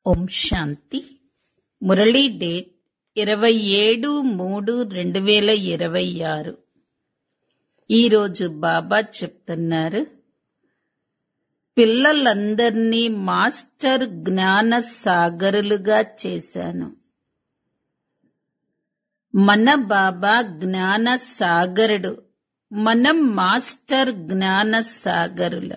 ఓం శాంతి Murali date ఇరవై ఏడు మూడు రెండు వేల ఇరవై ఆరు ఈరోజు బాబా చెప్తున్నారు పిల్లలందర్నీ మాస్టర్ జ్ఞాన సాగరులుగా చేశాను మన బాబా జ్ఞాన సాగరుడు మనం మాస్టర్ జ్ఞాన సాగరులం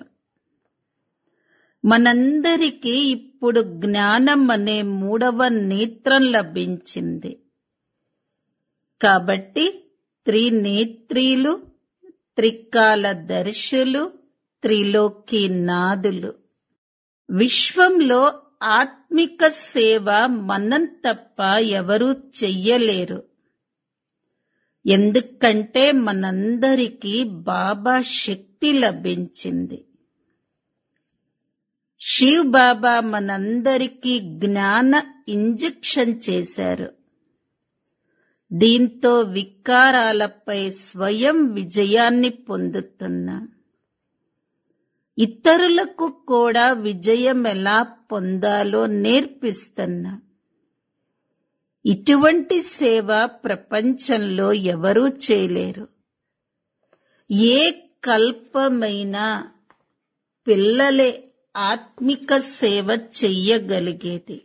మనందరికీ ఇప్పుడు జ్ఞానం అనే మూడవ నేత్రం లభించింది కాబట్టి త్రినేత్రీలు త్రికాల దర్శులు త్రిలోకి నాదులు విశ్వంలో ఆత్మిక సేవ మనం తప్ప ఎవరూ చెయ్యలేరు ఎందుకంటే మనందరికీ బాబా శక్తి లభించింది శివ్ బాబా మనందరికీ జ్ఞాన ఇంజెక్షన్ చేశారు దీంతో వికారాలపై స్వయం విజయాన్ని పొందుతున్నాం ఇతరులకు కూడా విజయం ఎలా పొందాలో నేర్పిస్తున్నాం ఇటువంటి సేవ ప్రపంచంలో ఎవరూ చేయలేరు ఏ కల్పమైనా పిల్లలే ఆత్మిక సేవ చెయ్యగలిగేది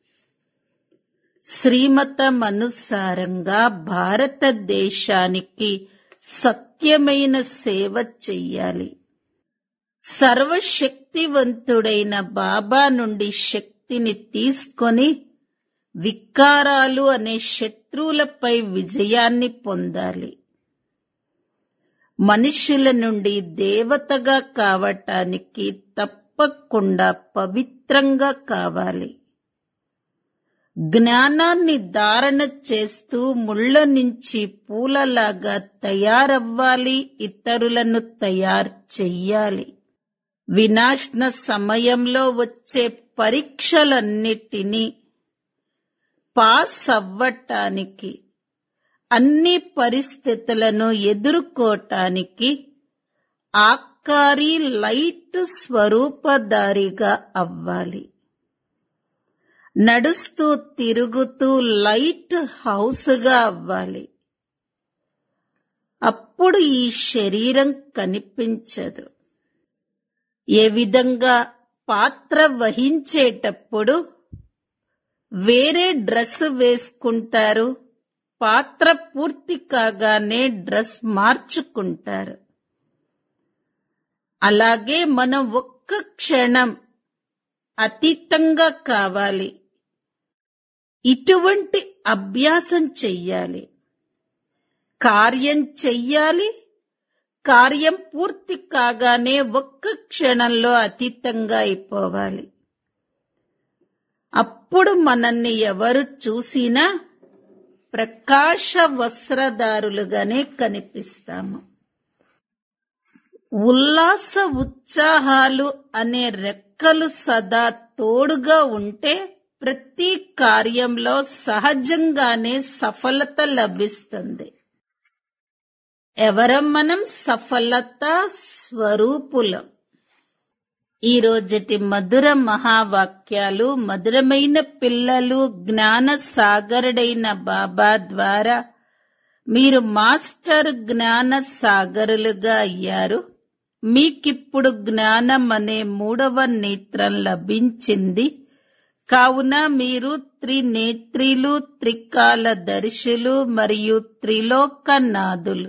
శ్రీమతం అనుసారంగా భారతదేశానికి సత్యమైన సేవ చెయ్యాలి సర్వశక్తివంతుడైన బాబా నుండి శక్తిని తీసుకొని వికారాలు అనే శత్రువులపై విజయాన్ని పొందాలి మనుషుల నుండి దేవతగా కావటానికి తప్పకుండా పవిత్రంగా కావాలి జ్ఞానాన్ని ధారణ చేస్తూ ముళ్ళ నుంచి పూలలాగా తయారవ్వాలి ఇతరులను తయారు చెయ్యాలి వినాశన సమయంలో వచ్చే పరీక్షలన్నిటినీ పాస్ అవ్వటానికి అన్ని పరిస్థితులను ఎదుర్కోటానికి ఆకారి లైట్ స్వరూపధారిగా అవ్వాలి నడుస్తూ తిరుగుతూ లైట్ హౌస్గా అవ్వాలి అప్పుడు ఈ శరీరం కనిపించదు ఏ విధంగా పాత్ర వహించేటప్పుడు వేరే డ్రెస్ వేసుకుంటారు పాత్ర పూర్తి కాగానే డ్రెస్ మార్చుకుంటారు అలాగే మనం ఒక్క క్షణం అతీతంగా కావాలి ఇటువంటి అభ్యాసం చెయ్యాలి కార్యం చెయ్యాలి కార్యం పూర్తి కాగానే ఒక్క క్షణంలో అతీతంగా అయిపోవాలి అప్పుడు మనల్ని ఎవరు చూసినా ప్రకాశ వస్త్రదారులుగానే కనిపిస్తాము ఉల్లాస ఉత్సాహాలు అనే రెక్కలు సదా తోడుగా ఉంటే ప్రతి కార్యంలో సహజంగానే సఫలత లభిస్తుంది ఎవరం మనం సఫలత స్వరూపులం ఈ రోజటి మధుర మహావాక్యాలు మధురమైన పిల్లలు జ్ఞాన సాగరుడైన బాబా ద్వారా మీరు మాస్టర్ జ్ఞాన సాగరులుగా అయ్యారు మీకిప్పుడు జ్ఞానం అనే మూడవ నేత్రం లభించింది కావున మీరు త్రినేత్రీలు త్రికాల దర్శులు మరియు త్రిలోకనాథులు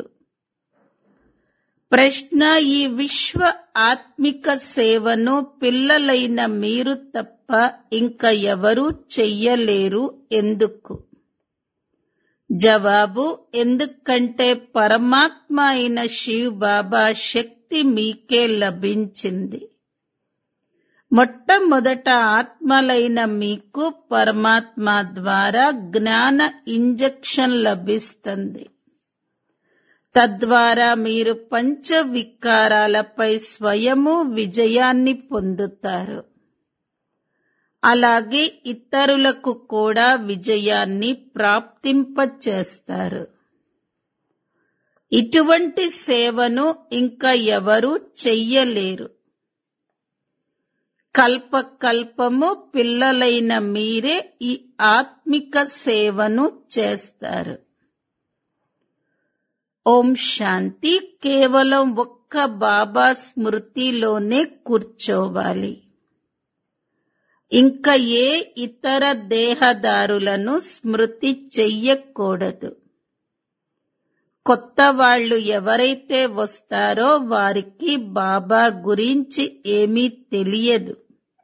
ప్రశ్న ఈ విశ్వ ఆత్మిక సేవను పిల్లలైన మీరు తప్ప ఇంకా ఎవరూ చెయ్యలేరు ఎందుకు జవాబు ఎందుకంటే పరమాత్మ అయిన శివ్ బాబా శక్తి మీకే లభించింది మొట్టమొదట ఆత్మలైన మీకు పరమాత్మ ద్వారా జ్ఞాన ఇంజెక్షన్ లభిస్తుంది తద్వారా మీరు పంచ వికారాలపై స్వయము విజయాన్ని పొందుతారు అలాగే ఇతరులకు కూడా విజయాన్ని ప్రాప్తింపచేస్తారు ఇటువంటి సేవను ఇంకా ఎవరూ చెయ్యలేరు కల్పకల్పము పిల్లలైన మీరే ఈ ఆత్మిక సేవను చేస్తారు ఓం శాంతి కేవలం ఒక్క బాబా స్మృతిలోనే కూర్చోవాలి ఇంకా ఏ ఇతర దేహదారులను స్మృతి చెయ్యకూడదు కొత్త వాళ్ళు ఎవరైతే వస్తారో వారికి బాబా గురించి ఏమీ తెలియదు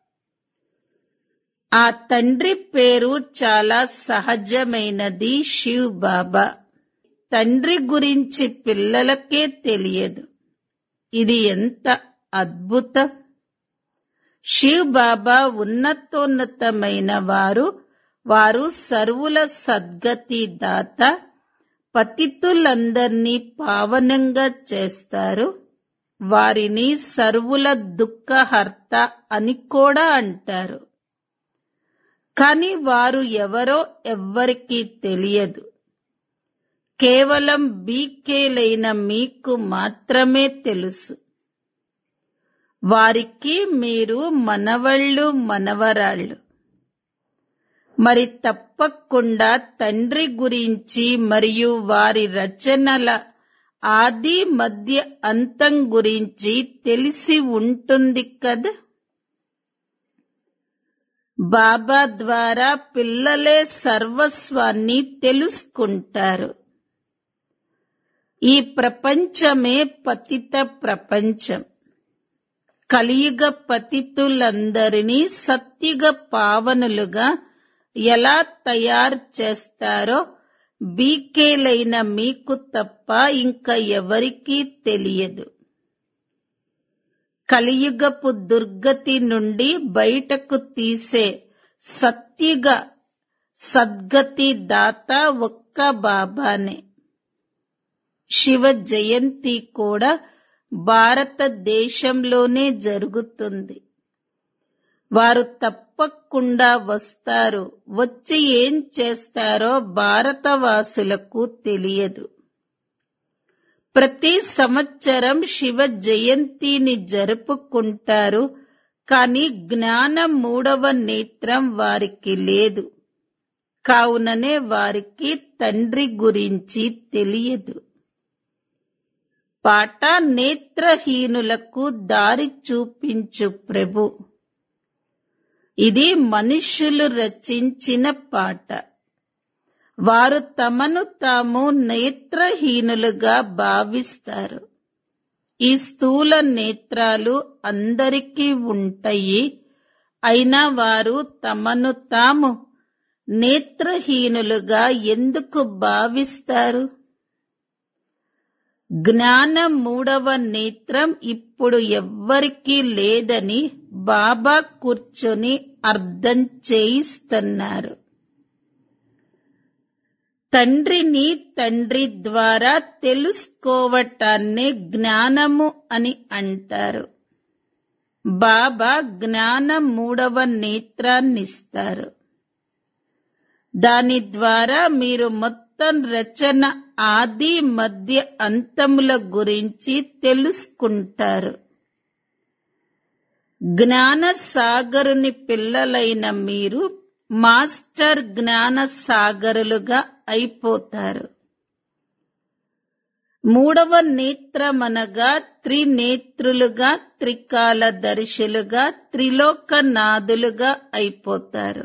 ఆ తండ్రి పేరు చాలా సహజమైనది శివ్ బాబా తండ్రి గురించి పిల్లలకే తెలియదు ఇది ఎంత అద్భుతం శివ్ బాబా ఉన్నతోన్నతమైన వారు వారు సర్వుల సద్గతి దాత పతితులందర్నీ పావనంగా చేస్తారు వారిని సర్వుల దుఃఖహర్త అని కూడా అంటారు కాని వారు ఎవరో ఎవ్వరికీ తెలియదు కేవలం బీకేలైన మీకు మాత్రమే తెలుసు వారికి మీరు మనవళ్ళు మనవరాళ్ళు మరి తప్పకుండా తండ్రి గురించి మరియు వారి రచనల ఆది మధ్య అంతం గురించి తెలిసి ఉంటుంది కదా బాబా ద్వారా పిల్లలే సర్వస్వాన్ని తెలుసుకుంటారు ఈ ప్రపంచమే పతిత ప్రపంచం కలియుగ పతితులందరినీ సత్యుగ పావనులుగా ఎలా తయారు చేస్తారో బీకేలైన మీకు తప్ప ఇంకా ఎవరికీ తెలియదు కలియుగపు దుర్గతి నుండి బయటకు తీసే సత్యుగ సద్గతి దాత ఒక్క బాబానే శివ జయంతి కూడా భారతదేశంలోనే జరుగుతుంది వారు తప్పకుండా వస్తారు వచ్చి ఏం చేస్తారో భారతవాసులకు తెలియదు ప్రతి సంవత్సరం శివ జయంతిని జరుపుకుంటారు కాని జ్ఞాన మూడవ నేత్రం వారికి లేదు కావుననే వారికి తండ్రి గురించి తెలియదు పాట నేత్రహీనులకు దారి చూపించు ప్రభు ఇది మనుష్యులు రచించిన పాట వారు తమను తాము నేత్రహీనులుగా భావిస్తారు ఈ స్థూల నేత్రాలు అందరికీ ఉంటాయి అయినా వారు తమను తాము నేత్రహీనులుగా ఎందుకు భావిస్తారు జ్ఞాన మూడవ నేత్రం ఇప్పుడు ఎవ్వరికీ లేదని బాబా కూర్చొని అర్థం చేయిస్తున్నారు తండ్రిని తండ్రి ద్వారా తెలుసుకోవటాన్నే జ్ఞానము అని అంటారు బాబా జ్ఞాన మూడవ నేత్రాన్నిస్తారు దాని ద్వారా మీరు మొత్తం రచన ఆది మధ్య అంతముల గురించి తెలుసుకుంటారు జ్ఞాన సాగరుని పిల్లలైన మీరు మాస్టర్ జ్ఞాన సాగరులుగా అయిపోతారు మూడవ నేత్రమనగా త్రినేత్రులుగా త్రికాల దర్శులుగా త్రిలోకనాథులుగా అయిపోతారు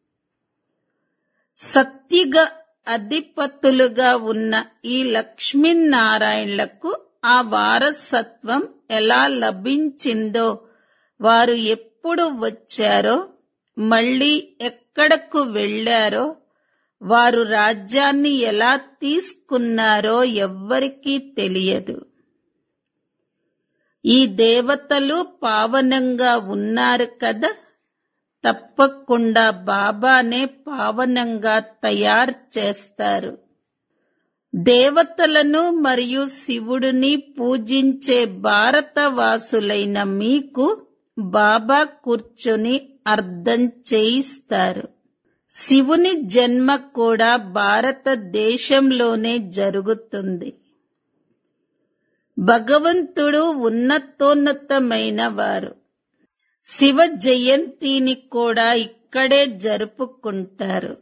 సత్యగ అధిపతులుగా ఉన్న ఈ లక్ష్మీనారాయణలకు ఆ వారసత్వం ఎలా లభించిందో వారు ఎప్పుడు వచ్చారో మళ్ళీ ఎక్కడకు వెళ్లారో వారు రాజ్యాన్ని ఎలా తీసుకున్నారో ఎవ్వరికీ తెలియదు ఈ దేవతలు పావనంగా ఉన్నారు కదా తప్పకుండా బాబానే పావనంగా తయారు చేస్తారు దేవతలను మరియు శివుడిని పూజించే భారతవాసులైన మీకు బాబా కూర్చొని అర్థం చేయిస్తారు శివుని జన్మ కూడా భారతదేశంలోనే జరుగుతుంది భగవంతుడు ఉన్నతోన్నతమైన వారు శివ జయంతిని కూడా ఇక్కడే జరుపుకుంటారు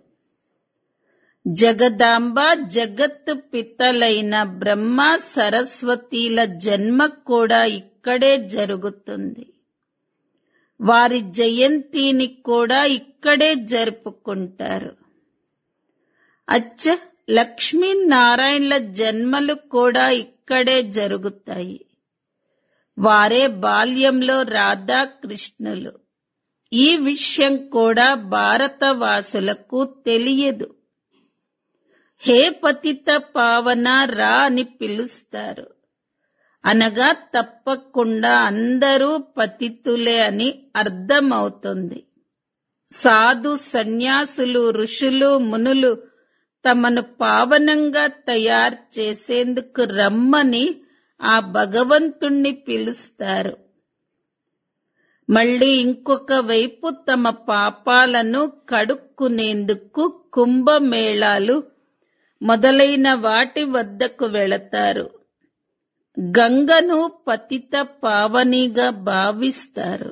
జగదాంబ జగత్తు పితలైన బ్రహ్మ సరస్వతీల జన్మ కూడా ఇక్కడే జరుగుతుంది వారి జయంతిని కూడా ఇక్కడే జరుపుకుంటారు అచ్చ లక్ష్మీనారాయణల జన్మలు కూడా ఇక్కడే జరుగుతాయి వారే బాల్యంలో రాధాకృష్ణులు ఈ విషయం కూడా భారతవాసులకు తెలియదు హే పతిత పావన రా అని పిలుస్తారు అనగా తప్పకుండా అందరూ పతితులే అని అర్థమవుతుంది సాధు సన్యాసులు ఋషులు మునులు తమను పావనంగా తయారు చేసేందుకు రమ్మని ఆ భగవంతుణ్ణి పిలుస్తారు మళ్ళీ ఇంకొక వైపు తమ పాపాలను కడుక్కునేందుకు కుంభమేళాలు మొదలైన వాటి వద్దకు వెళతారు గంగను పతిత పావనిగా భావిస్తారు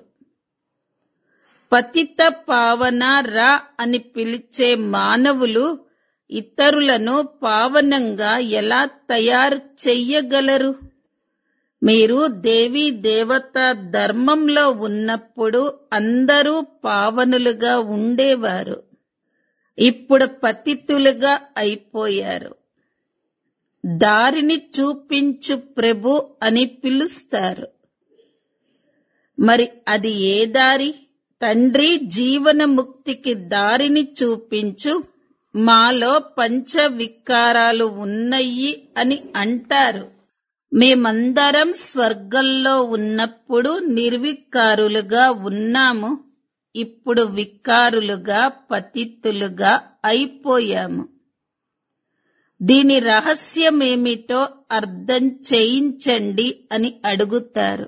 పతిత పావన రా అని పిలిచే మానవులు ఇతరులను పావనంగా ఎలా తయారు చెయ్యగలరు మీరు దేవీ దేవత ధర్మంలో ఉన్నప్పుడు అందరూ పావనులుగా ఉండేవారు ఇప్పుడు పతితులుగా అయిపోయారు దారిని చూపించు ప్రభు అని పిలుస్తారు మరి అది ఏ దారి తండ్రి జీవన ముక్తికి దారిని చూపించు మాలో పంచ వికారాలు ఉన్నాయి అని అంటారు మేమందరం స్వర్గంలో ఉన్నప్పుడు నిర్వికారులుగా ఉన్నాము ఇప్పుడు వికారులుగా పతితులుగా అయిపోయాము దీని రహస్యమేమిటో అర్థం చేయించండి అని అడుగుతారు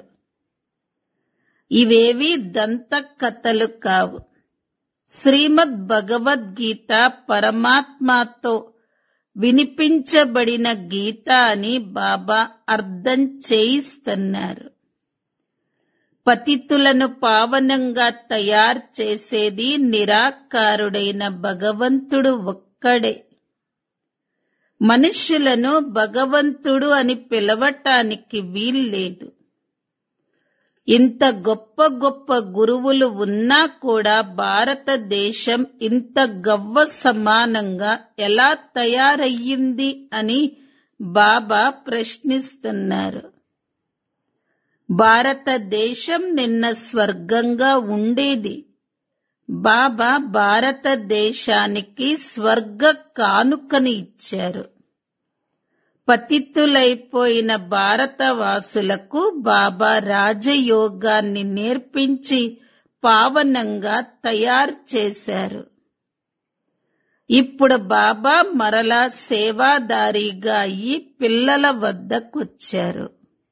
ఇవేవి దంత కథలు కావు శ్రీమద్ భగవద్గీత పరమాత్మతో వినిపించబడిన గీత అని బాబా అర్థం చేయిస్తున్నారు పతితులను పావనంగా తయారు చేసేది నిరాకారుడైన భగవంతుడు ఒక్కడే మనుష్యులను భగవంతుడు అని పిలవటానికి వీల్లేదు ఇంత గొప్ప గొప్ప గురువులు ఉన్నా కూడా భారతదేశం ఇంత గవ్వ సమానంగా ఎలా తయారయ్యింది అని బాబా ప్రశ్నిస్తున్నారు భారతదేశం నిన్న స్వర్గంగా ఉండేది బాబా భారతదేశానికి స్వర్గ కానుకని ఇచ్చారు పతితులైపోయిన భారతవాసులకు బాబా రాజయోగాన్ని నేర్పించి పావనంగా తయారు చేశారు ఇప్పుడు బాబా మరలా సేవాదారీగా అయి పిల్లల వద్దకొచ్చారు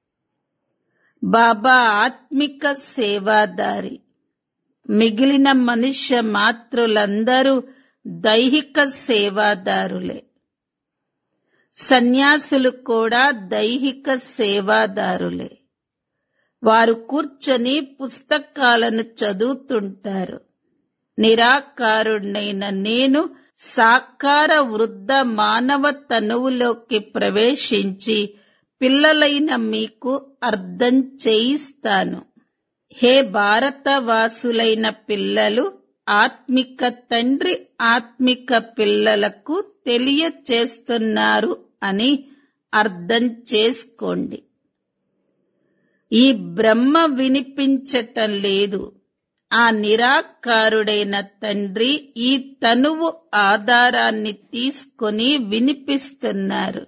బాబా ఆత్మిక సేవాదారి మిగిలిన మనుష్య మాతృలందరూ దైహిక సేవాదారులే సన్యాసులు కూడా దైహిక సేవాదారులే వారు కూర్చొని పుస్తకాలను చదువుతుంటారు నిరాకారుణ్ణైన నేను సాకార వృద్ధ మానవ తనువులోకి ప్రవేశించి పిల్లలైన మీకు అర్థం చేయిస్తాను హే భారతవాసులైన పిల్లలు ఆత్మిక తండ్రి ఆత్మిక పిల్లలకు తెలియచేస్తున్నారు అని అర్థం చేసుకోండి ఈ బ్రహ్మ వినిపించటం లేదు ఆ నిరాకారుడైన తండ్రి ఈ తనువు ఆధారాన్ని తీసుకొని వినిపిస్తున్నారు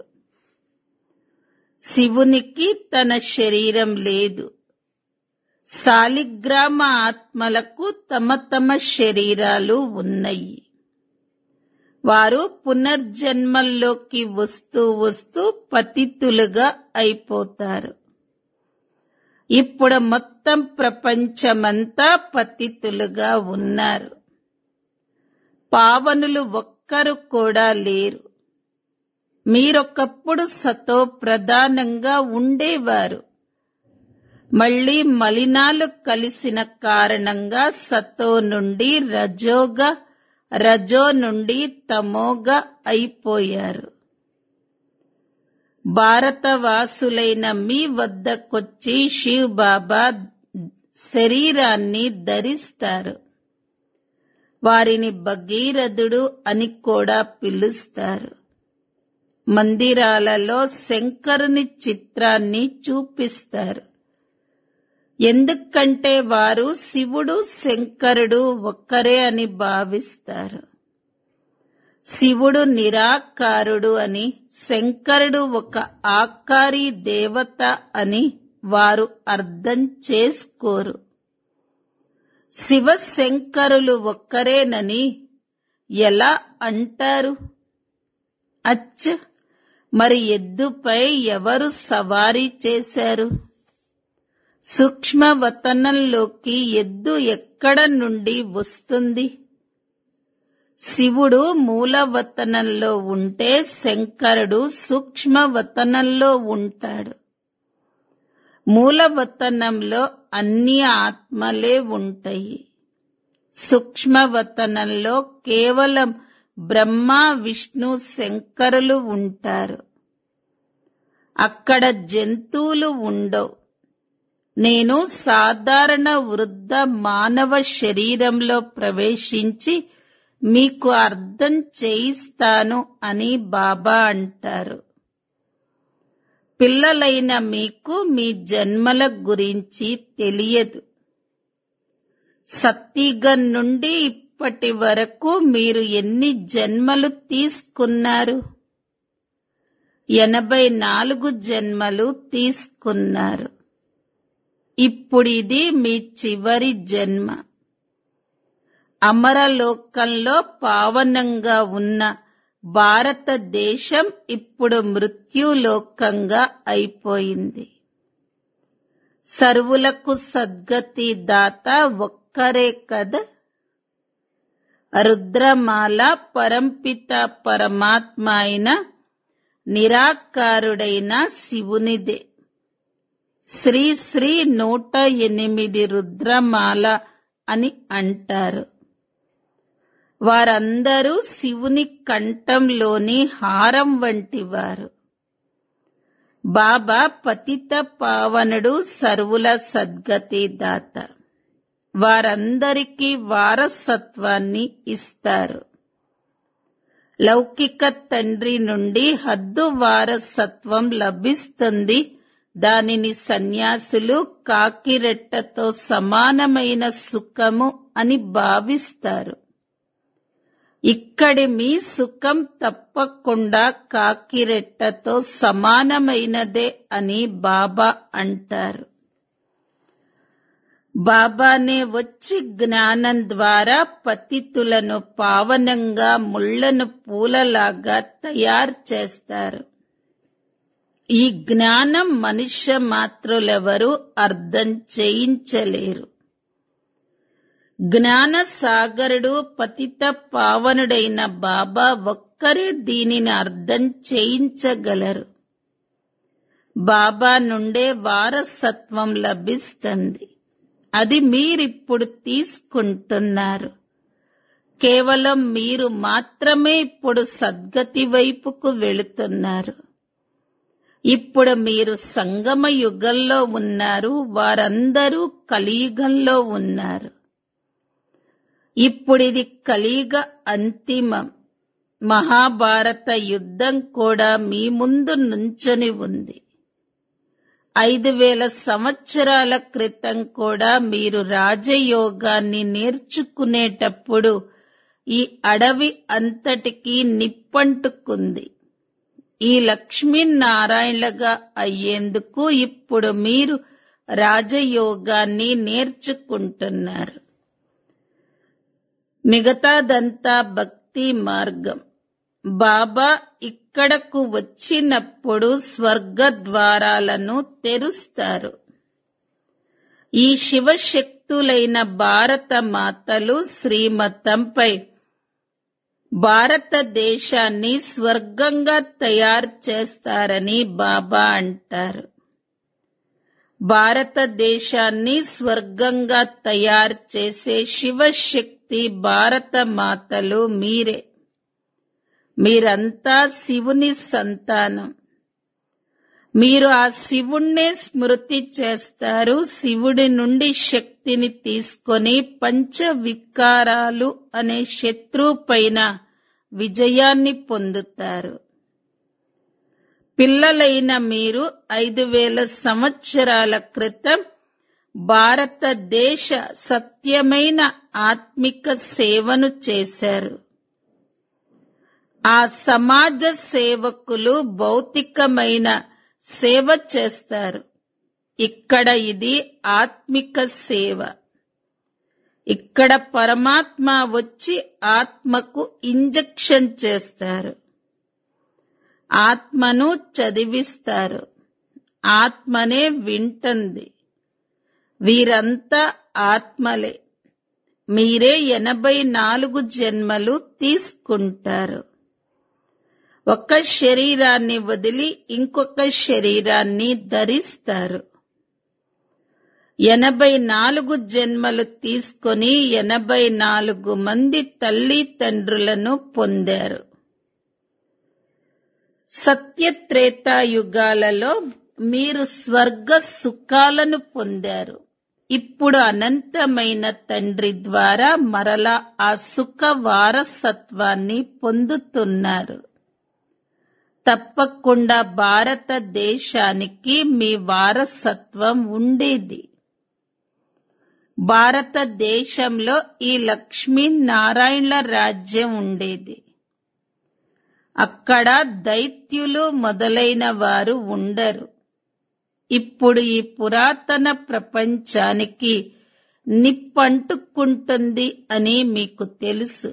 శివునికి తన శరీరం లేదు సాలిగ్రామ ఆత్మలకు తమ తమ శరీరాలు ఉన్నాయి వారు పునర్జన్మల్లోకి వస్తూ వస్తూ పతితులుగా అయిపోతారు ఇప్పుడు మొత్తం ప్రపంచమంతా పతితులుగా ఉన్నారు పావనులు ఒక్కరు కూడా లేరు మీరొకప్పుడు సతో ప్రధానంగా ఉండేవారు మళ్ళీ మలినాలు కలిసిన కారణంగా సతో నుండి రజోగా రజో నుండి తమోగా అయిపోయారు భారతవాసులైన మీ వద్దకొచ్చి శివ్ బాబా శరీరాన్ని ధరిస్తారు వారిని భగీరథుడు అని కూడా పిలుస్తారు మందిరాలలో శంకరుని చిత్రాన్ని చూపిస్తారు ఎందుకంటే వారు శివుడు శంకరుడు ఒక్కరే అని భావిస్తారు శివుడు నిరాకారుడు అని శంకరుడు ఒక ఆకారి దేవత అని వారు అర్థం చేసుకోరు శివ శంకరులు ఒక్కరేనని ఎలా అంటారు అచ్చ మరి ఎద్దుపై ఎవరు సవారీ చేశారు సూక్ష్మవతనంలోకి ఎద్దు ఎక్కడ నుండి వస్తుంది శివుడు మూలవతనంలో ఉంటే శంకరుడు సూక్ష్మవతనంలో ఉంటాడు మూలవతనంలో అన్ని ఆత్మలే ఉంటాయి సూక్ష్మవతనంలో కేవలం బ్రహ్మ విష్ణు శంకరులు ఉంటారు అక్కడ జంతువులు ఉండవు నేను సాధారణ వృద్ధ మానవ శరీరంలో ప్రవేశించి మీకు అర్థం చేయిస్తాను అని బాబా అంటారు పిల్లలైన మీకు మీ జన్మల గురించి తెలియదు సత్తిగన్ నుండి ఇప్పటి వరకు మీరు ఎన్ని జన్మలు తీసుకున్నారు ఎనభై నాలుగు జన్మలు తీసుకున్నారు ఇప్పుడు ఇది మీ చివరి జన్మ అమరలోకంలో పావనంగా ఉన్న భారతదేశం ఇప్పుడు మృత్యులోకంగా అయిపోయింది సర్వులకు సద్గతి దాత ఒక్కరే కదా రుద్రమాల పరంపిత పరమాత్మ అయిన నిరాకారుడైన శివునిదే శ్రీ శ్రీ నూట ఎనిమిది రుద్రమాల అని అంటారు వారందరూ శివుని కంఠంలోని హారం వంటివారు బాబా పతిత పావనుడు సర్వుల సద్గతి దాత వారందరికీ వారసత్వాన్ని ఇస్తారు లౌకిక తండ్రి నుండి హద్దు వారసత్వం లభిస్తుంది దానిని సన్యాసులు కాకిరెట్టతో సమానమైన సుఖము అని భావిస్తారు ఇక్కడి మీ సుఖం తప్పకుండా కాకిరెట్టతో సమానమైనదే అని బాబా అంటారు బాబానే వచ్చి జ్ఞానం ద్వారా పతితులను పావనంగా ముళ్లను పూలలాగా తయారు చేస్తారు ఈ జ్ఞానం మనుష్య మాత్రులెవరూ అర్థం చేయించలేరు జ్ఞాన సాగరుడు పతిత పావనుడైన బాబా ఒక్కరే దీనిని అర్థం చేయించగలరు బాబా నుండే వారసత్వం లభిస్తుంది అది మీరిప్పుడు తీసుకుంటున్నారు కేవలం మీరు మాత్రమే ఇప్పుడు సద్గతి వైపుకు వెళుతున్నారు ఇప్పుడు మీరు సంగమ యుగంలో ఉన్నారు వారందరూ కలియుగంలో ఉన్నారు ఇప్పుడిది కలియుగ అంతిమం మహాభారత యుద్ధం కూడా మీ ముందు నుంచొని ఉంది ఐదు వేల సంవత్సరాల క్రితం కూడా మీరు రాజయోగాన్ని నేర్చుకునేటప్పుడు ఈ అడవి అంతటికీ నిప్పంటుకుంది ఈ లక్ష్మీనారాయణగా అయ్యేందుకు ఇప్పుడు మీరు రాజయోగాన్ని నేర్చుకుంటున్నారు మిగతాదంతా భక్తి మార్గం బాబా ఇక్కడకు వచ్చినప్పుడు స్వర్గ ద్వారాలను తెరుస్తారు ఈ శివశక్తులైన భారత మాతలు శ్రీమతంపై భారతదేశాన్ని స్వర్గంగా తయారు చేస్తారని బాబా అంటారు భారతదేశాన్ని స్వర్గంగా తయారు చేసే శివశక్తి భారత మాతలు మీరే మీరంతా శివుని సంతానం మీరు ఆ శివుణ్ణే స్మృతి చేస్తారు శివుడి నుండి శక్తిని తీసుకొని పంచ వికారాలు అనే శత్రువు పైన విజయాన్ని పొందుతారు పిల్లలైన మీరు ఐదు వేల సంవత్సరాల క్రితం భారతదేశ సత్యమైన ఆత్మిక సేవను చేశారు ఆ సమాజ సేవకులు భౌతికమైన సేవ చేస్తారు ఇక్కడ ఇది ఆత్మిక సేవ ఇక్కడ పరమాత్మ వచ్చి ఆత్మకు ఇంజెక్షన్ చేస్తారు ఆత్మను చదివిస్తారు ఆత్మనే వింటుంది వీరంతా ఆత్మలే మీరే ఎనభై నాలుగు జన్మలు తీసుకుంటారు ఒక శరీరాన్ని వదిలి ఇంకొక శరీరాన్ని ధరిస్తారు ఎనభై నాలుగు జన్మలు తీసుకొని ఎనభై నాలుగు మంది తల్లి తండ్రులను పొందారు సత్యత్రేతాయుగాలలో మీరు స్వర్గ సుఖాలను పొందారు ఇప్పుడు అనంతమైన తండ్రి ద్వారా మరలా ఆ సుఖ వారసత్వాన్ని పొందుతున్నారు తప్పకుండా భారతదేశానికి మీ వారసత్వం ఉండేది భారతదేశంలో ఈ లక్ష్మీనారాయణల రాజ్యం ఉండేది అక్కడ దైత్యులు మొదలైన వారు ఉండరు ఇప్పుడు ఈ పురాతన ప్రపంచానికి నిప్పంటుకుంటుంది అని మీకు తెలుసు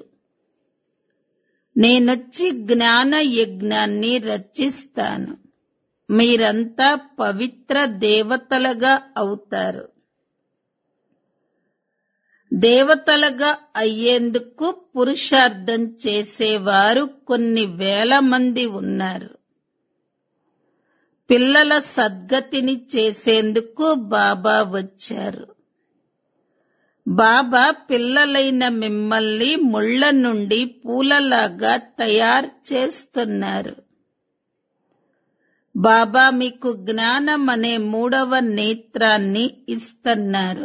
నేనొచ్చి జ్ఞాన యజ్ఞాన్ని రచిస్తాను మీరంతా పవిత్ర దేవతలుగా అవుతారు దేవతలుగా అయ్యేందుకు పురుషార్థం చేసేవారు కొన్ని వేల మంది ఉన్నారు పిల్లల సద్గతిని చేసేందుకు బాబా వచ్చారు బాబా పిల్లలైన మిమ్మల్ని ముళ్ళ నుండి పూలలాగా తయారు చేస్తున్నారు బాబా మీకు జ్ఞానం అనే మూడవ నేత్రాన్ని ఇస్తున్నారు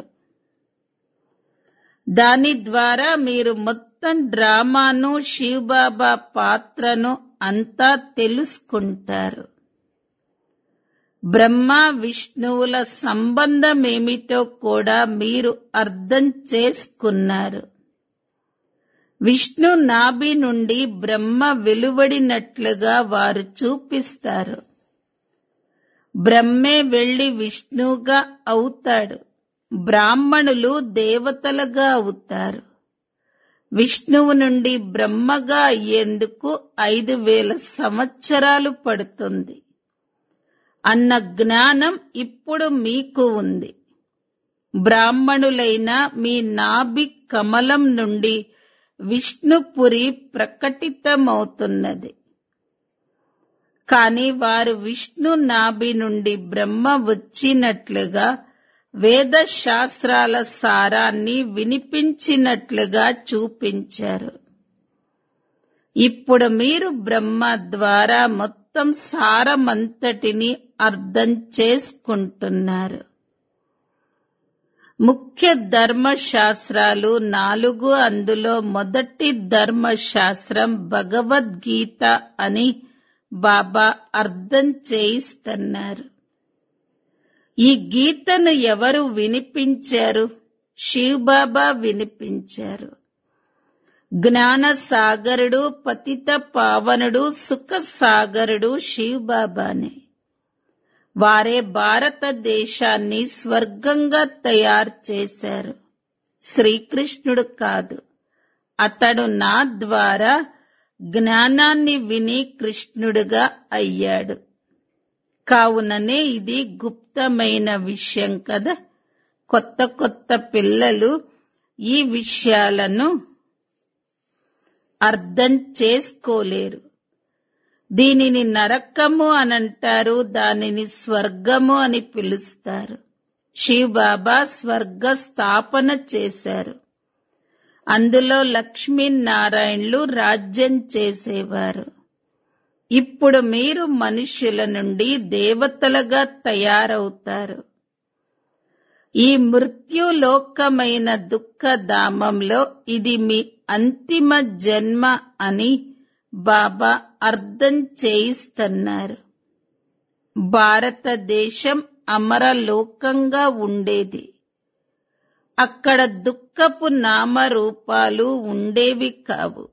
దాని ద్వారా మీరు మొత్తం డ్రామాను శివబాబా పాత్రను అంతా తెలుసుకుంటారు బ్రహ్మ విష్ణువుల సంబంధం ఏమిటో కూడా మీరు అర్థం చేసుకున్నారు విష్ణు నాభి నుండి బ్రహ్మ వెలువడినట్లుగా వారు చూపిస్తారు బ్రహ్మే వెళ్లి విష్ణువుగా అవుతాడు బ్రాహ్మణులు దేవతలుగా అవుతారు విష్ణువు నుండి బ్రహ్మగా అయ్యేందుకు ఐదు వేల సంవత్సరాలు పడుతుంది అన్న జ్ఞానం ఇప్పుడు మీకు ఉంది బ్రాహ్మణులైన మీ నాభి కమలం నుండి విష్ణుపురి ప్రకటితమవుతున్నది కాని వారు విష్ణు నాభి నుండి బ్రహ్మ వచ్చినట్లుగా వేద శాస్త్రాల సారాన్ని వినిపించినట్లుగా చూపించారు ఇప్పుడు మీరు బ్రహ్మ ద్వారా మొత్తం సారమంతటిని అర్థం చేసుకుంటున్నారు ముఖ్య ధర్మశాస్త్రాలు నాలుగు అందులో మొదటి ధర్మశాస్త్రం భగవద్గీత అని బాబా అర్థం చేయిస్తున్నారు ఈ గీతను ఎవరు వినిపించారు శివబాబా వినిపించారు జ్ఞాన సాగరుడు పతిత పావనుడు సుఖ సాగరుడు శివబాబానే వారే భారతదేశాన్ని స్వర్గంగా తయారు చేశారు శ్రీకృష్ణుడు కాదు అతడు నా ద్వారా జ్ఞానాన్ని విని కృష్ణుడుగా అయ్యాడు కావుననే ఇది గుప్తమైన విషయం కదా కొత్త కొత్త పిల్లలు ఈ విషయాలను అర్థం చేసుకోలేరు దీనిని నరకము అనంటారు దానిని స్వర్గము అని పిలుస్తారు శివబాబా స్వర్గ స్థాపన చేశారు అందులో లక్ష్మీనారాయణులు రాజ్యం చేసేవారు ఇప్పుడు మీరు మనుష్యుల నుండి దేవతలుగా తయారవుతారు ఈ మృత్యులోకమైన దుఃఖధామంలో ఇది మీ అంతిమ జన్మ అని బాబా అర్థం చేయిస్తున్నారు భారతదేశం అమరలోకంగా ఉండేది అక్కడ దుఃఖపు నామరూపాలు ఉండేవి కావు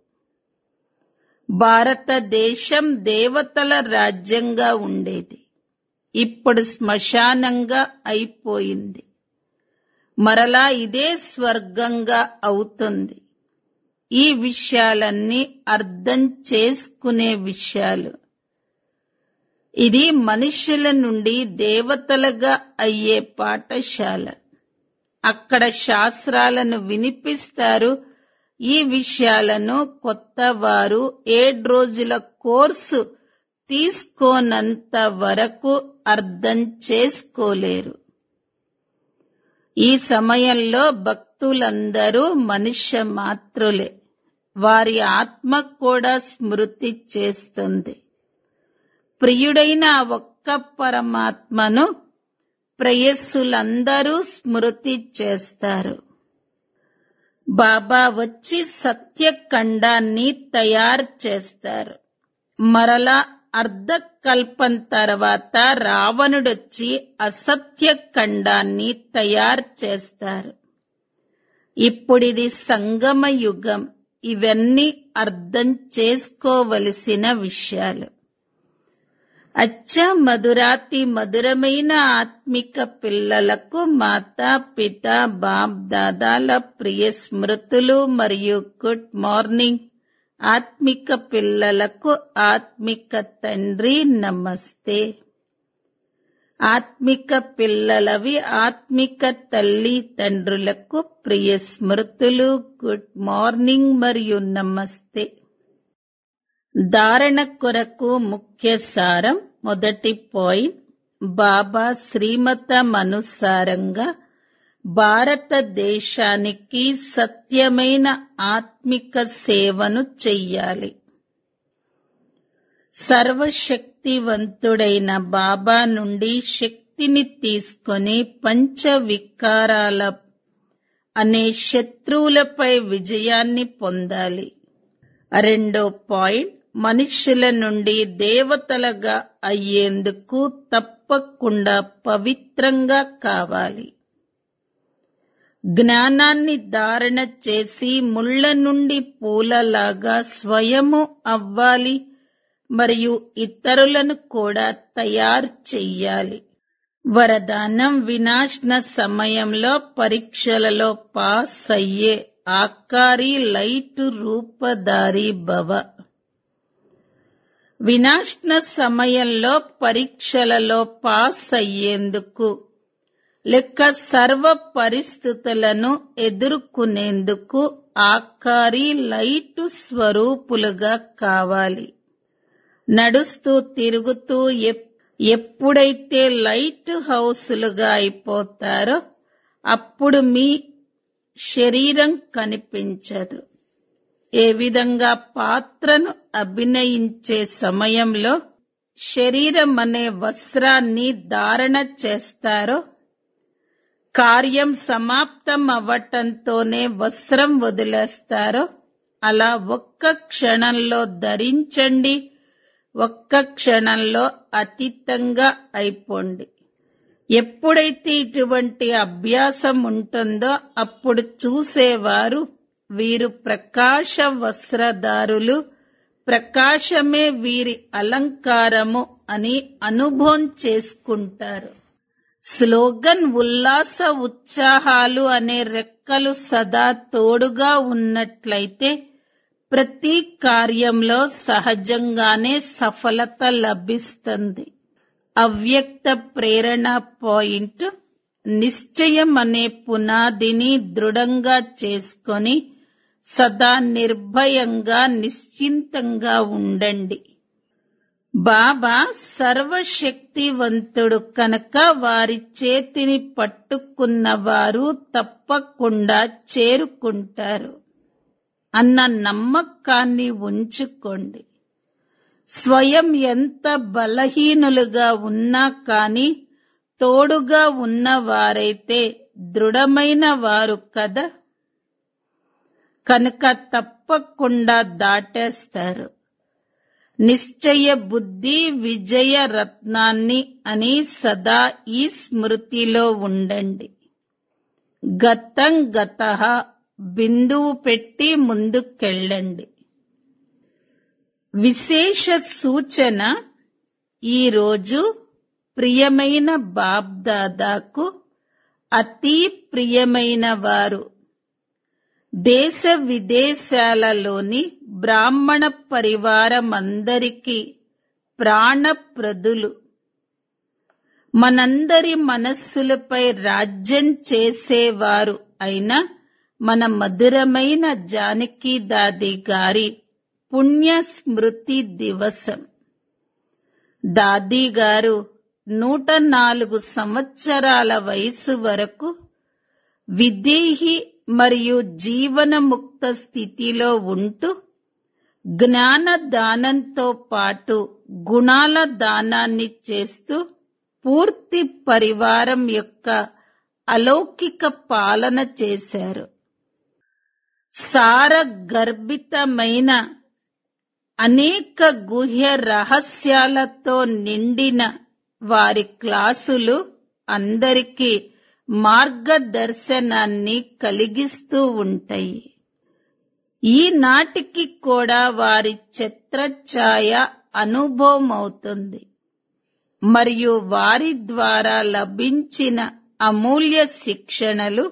భారతదేశం దేవతల రాజ్యంగా ఉండేది ఇప్పుడు శ్మశానంగా అయిపోయింది మరలా ఇదే స్వర్గంగా అవుతుంది ఈ విషయాలన్నీ అర్థం చేసుకునే విషయాలు ఇది మనుష్యుల నుండి దేవతలుగా అయ్యే పాఠశాల అక్కడ శాస్త్రాలను వినిపిస్తారు ఈ విషయాలను కొత్త వారు ఏడు రోజుల కోర్సు తీసుకోనంత వరకు అర్థం చేసుకోలేరు ఈ సమయంలో భక్తులందరూ మనుష్య మాత్రులే వారి ఆత్మ కూడా స్మృతి చేస్తుంది ప్రియుడైన ఆ ఒక్క పరమాత్మను ప్రేయస్సులందరూ స్మృతి చేస్తారు బాబా వచ్చి సత్యఖండాన్ని తయారు చేస్తారు మరలా అర్ధకల్పం తర్వాత రావణుడొచ్చి అసత్య ఖండాన్ని తయారు చేస్తారు ఇప్పుడిది సంగమ యుగం ఇవన్నీ అర్థం చేసుకోవలసిన విషయాలు అచ్చ మధురాతి మధురమైన ఆత్మిక పిల్లలకు మాతా పిత బాప్ దాదాల ప్రియ స్మృతులు మరియు గుడ్ మార్నింగ్ ఆత్మిక పిల్లలకు ఆత్మిక తండ్రి నమస్తే ఆత్మిక పిల్లలవి ఆత్మిక తల్లి తండ్రులకు ప్రియ స్మృతులు గుడ్ మార్నింగ్ మరియు నమస్తే ధారణ కొరకు ముఖ్య సారం మొదటి పాయింట్ బాబా శ్రీమతమనుసారంగా భారతదేశానికి సత్యమైన ఆత్మిక సేవను చెయ్యాలి సర్వశక్తివంతుడైన బాబా నుండి శక్తిని తీసుకొని పంచ వికారాల అనే శత్రువులపై విజయాన్ని పొందాలి రెండో పాయింట్ మనుష్యుల నుండి దేవతలుగా అయ్యేందుకు తప్పకుండా పవిత్రంగా కావాలి జ్ఞానాన్ని ధారణ చేసి ముళ్ళ నుండి పూలలాగా స్వయము అవ్వాలి మరియు ఇతరులను కూడా తయారు చెయ్యాలి వరదానం వినాశన సమయంలో పరీక్షలలో పాస్ అయ్యే ఆకారి లైట్ రూపధారి భవ వినాశన సమయంలో పరీక్షలలో పాస్ అయ్యేందుకు లెక్క సర్వ పరిస్థితులను ఎదుర్కొనేందుకు ఆకారి లైటు స్వరూపులుగా కావాలి నడుస్తూ తిరుగుతూ ఎప్పుడైతే లైట్ హౌస్లుగా అయిపోతారో అప్పుడు మీ శరీరం కనిపించదు ఏ విధంగా పాత్రను అభినయించే సమయంలో శరీరం అనే వస్త్రాన్ని ధారణ చేస్తారో కార్యం సమాప్తం అవ్వటంతోనే వస్త్రం వదిలేస్తారో అలా ఒక్క క్షణంలో ధరించండి ఒక్క క్షణంలో అతీతంగా అయిపోండి ఎప్పుడైతే ఇటువంటి అభ్యాసం ఉంటుందో అప్పుడు చూసేవారు వీరు ప్రకాశ వస్త్రదారులు ప్రకాశమే వీరి అలంకారము అని అనుభవం చేసుకుంటారు స్లోగన్ ఉల్లాస ఉత్సాహాలు అనే రెక్కలు సదా తోడుగా ఉన్నట్లయితే ప్రతి కార్యంలో సహజంగానే సఫలత లభిస్తుంది అవ్యక్త ప్రేరణ పాయింట్ నిశ్చయం అనే పునాదిని దృఢంగా చేసుకొని సదా నిర్భయంగా నిశ్చింతంగా ఉండండి బాబా సర్వశక్తివంతుడు కనుక వారి చేతిని పట్టుకున్న వారు తప్పకుండా చేరుకుంటారు అన్న నమ్మకాన్ని ఉంచుకోండి స్వయం ఎంత బలహీనులుగా ఉన్నా కాని తోడుగా ఉన్న వారైతే దృఢమైన వారు కదా కనుక తప్పకుండా దాటేస్తారు నిశ్చయ బుద్ధి విజయ రత్నాన్ని అని సదా ఈ స్మృతిలో ఉండండి గతం గత బిందువు పెట్టి ముందుకెళ్ళండి విశేష సూచన ఈరోజు ప్రియమైన బాబ్దాదాకు అతి ప్రియమైన వారు దేశ విదేశాలలోని బ్రాహ్మణ పరివారమందరికీ ప్రాణప్రదులు మనందరి మనస్సులపై రాజ్యం చేసేవారు అయిన మన మధురమైన జానకి దాది గారి పుణ్య స్మృతి దివసం దాది గారు నూట నాలుగు సంవత్సరాల వయసు వరకు విదేహి మరియు జీవనముక్త స్థితిలో ఉంటూ జ్ఞాన దానంతో పాటు గుణాల దానాన్ని చేస్తూ పూర్తి పరివారం యొక్క అలౌకిక పాలన చేశారు సార గర్భితమైన అనేక గుహ్య రహస్యాలతో నిండిన వారి క్లాసులు అందరికీ మార్గదర్శనాన్ని కలిగిస్తూ ఉంటాయి ఈనాటికి కూడా వారి ఛత్రఛాయ అనుభవం అవుతుంది మరియు వారి ద్వారా లభించిన అమూల్య శిక్షణలు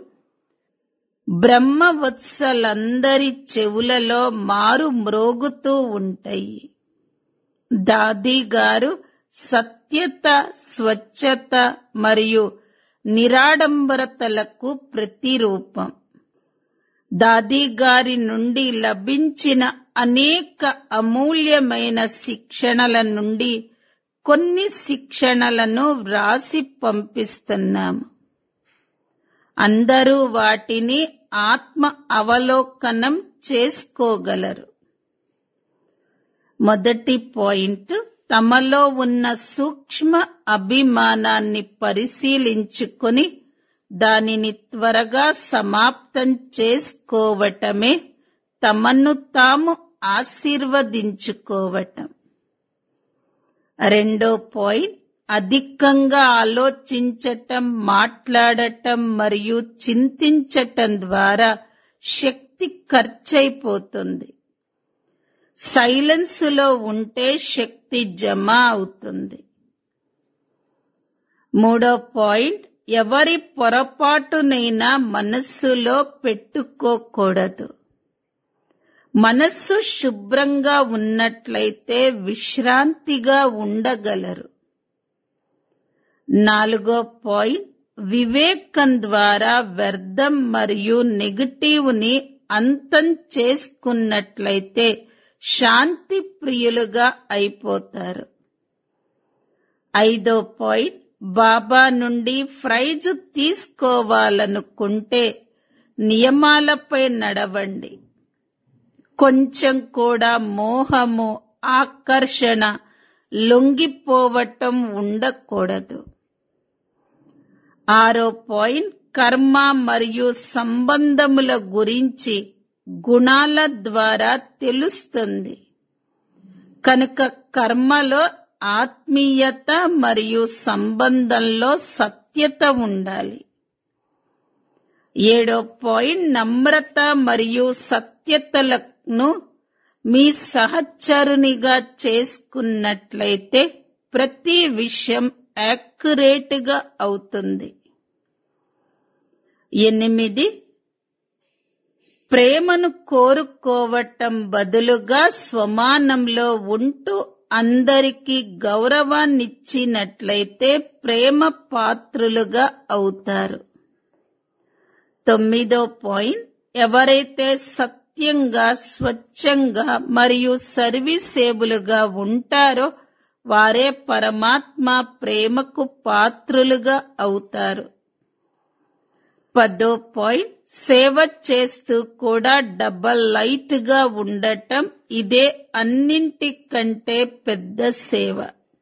బ్రహ్మవత్సలందరి చెవులలో మారు మ్రోగుతూ ఉంటాయి దాది గారు సత్యత స్వచ్ఛత మరియు నిరాడంబరతలకు ప్రతిరూపం దాది గారి నుండి లభించిన అనేక అమూల్యమైన శిక్షణల నుండి కొన్ని శిక్షణలను వ్రాసి పంపిస్తున్నాము అందరూ వాటిని ఆత్మ అవలోకనం చేసుకోగలరు మొదటి పాయింట్ తమలో ఉన్న సూక్ష్మ అభిమానాన్ని పరిశీలించుకొని దానిని త్వరగా సమాప్తం చేసుకోవటమే తమను తాము ఆశీర్వదించుకోవటం రెండో పాయింట్ అధికంగా ఆలోచించటం మాట్లాడటం మరియు చింతించటం ద్వారా శక్తి ఖర్చయిపోతుంది సైలెన్స్ లో ఉంటే శక్తి జమ అవుతుంది మూడో పాయింట్ ఎవరి పొరపాటునైనా మనస్సులో పెట్టుకోకూడదు మనస్సు శుభ్రంగా ఉన్నట్లయితే విశ్రాంతిగా ఉండగలరు నాలుగో పాయింట్ వివేకం ద్వారా వ్యర్థం మరియు నెగటివ్ ని అంతం చేసుకున్నట్లయితే శాంతి ప్రియులుగా అయిపోతారు ఐదో పాయింట్ బాబా నుండి ప్రైజ్ తీసుకోవాలనుకుంటే నియమాలపై నడవండి కొంచెం కూడా మోహము ఆకర్షణ లొంగిపోవటం ఉండకూడదు ఆరో పాయింట్ కర్మ మరియు సంబంధముల గురించి గుణాల ద్వారా తెలుస్తుంది కనుక కర్మలో ఆత్మీయత మరియు సంబంధంలో సత్యత ఉండాలి ఏడో పాయింట్ నమ్రత మరియు సత్యతలను మీ సహచరునిగా చేసుకున్నట్లయితే ప్రతి విషయం యాక్యురేట్ గా అవుతుంది ఎనిమిది ప్రేమను కోరుకోవటం బదులుగా స్వమానంలో ఉంటూ అందరికీ గౌరవాన్నిచ్చినట్లయితే ప్రేమ పాత్రులుగా అవుతారు తొమ్మిదో పాయింట్ ఎవరైతే సత్యంగా స్వచ్ఛంగా మరియు సర్వీసేబులుగా ఉంటారో వారే పరమాత్మ ప్రేమకు పాత్రులుగా అవుతారు పదో పాయింట్ సేవ చేస్తూ కూడా డబల్ లైట్ గా ఉండటం ఇదే అన్నింటికంటే పెద్ద సేవ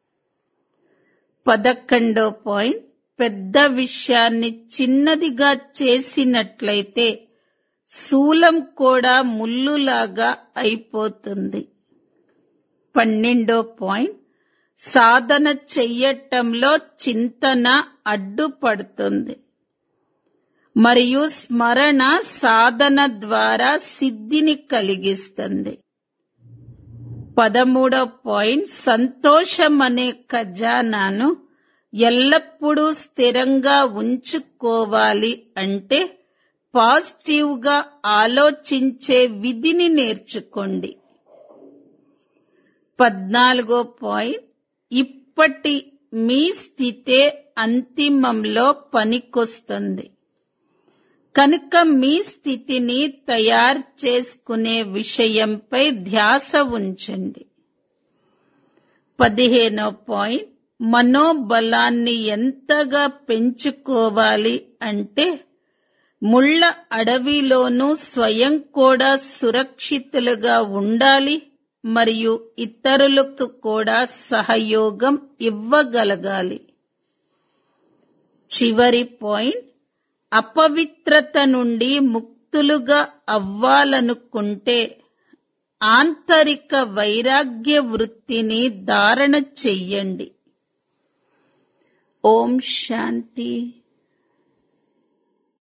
పదకొండో పాయింట్ పెద్ద విషయాన్ని చిన్నదిగా చేసినట్లయితే శూలం కూడా ముల్లులాగా అయిపోతుంది పన్నెండో పాయింట్ సాధన చెయ్యటంలో చింతన అడ్డుపడుతుంది మరియు స్మరణ సాధన ద్వారా సిద్ధిని కలిగిస్తుంది పదమూడో పాయింట్ సంతోషం అనే ఖజానాను ఎల్లప్పుడూ స్థిరంగా ఉంచుకోవాలి అంటే పాజిటివ్ గా ఆలోచించే విధిని నేర్చుకోండి పద్నాలుగో పాయింట్ ఇప్పటి మీ స్థితే అంతిమంలో పనికొస్తుంది కనుక మీ స్థితిని తయారు చేసుకునే విషయంపై ధ్యాస ఉంచండి పదిహేనో పాయింట్ మనోబలాన్ని ఎంతగా పెంచుకోవాలి అంటే ముళ్ళ అడవిలోనూ స్వయం కూడా సురక్షితులుగా ఉండాలి మరియు ఇతరులకు కూడా సహయోగం ఇవ్వగలగాలి చివరి పాయింట్ అపవిత్రత నుండి ముక్తులుగా అవ్వాలనుకుంటే ఆంతరిక వైరాగ్య వృత్తిని ధారణ చెయ్యండి ఓం శాంతి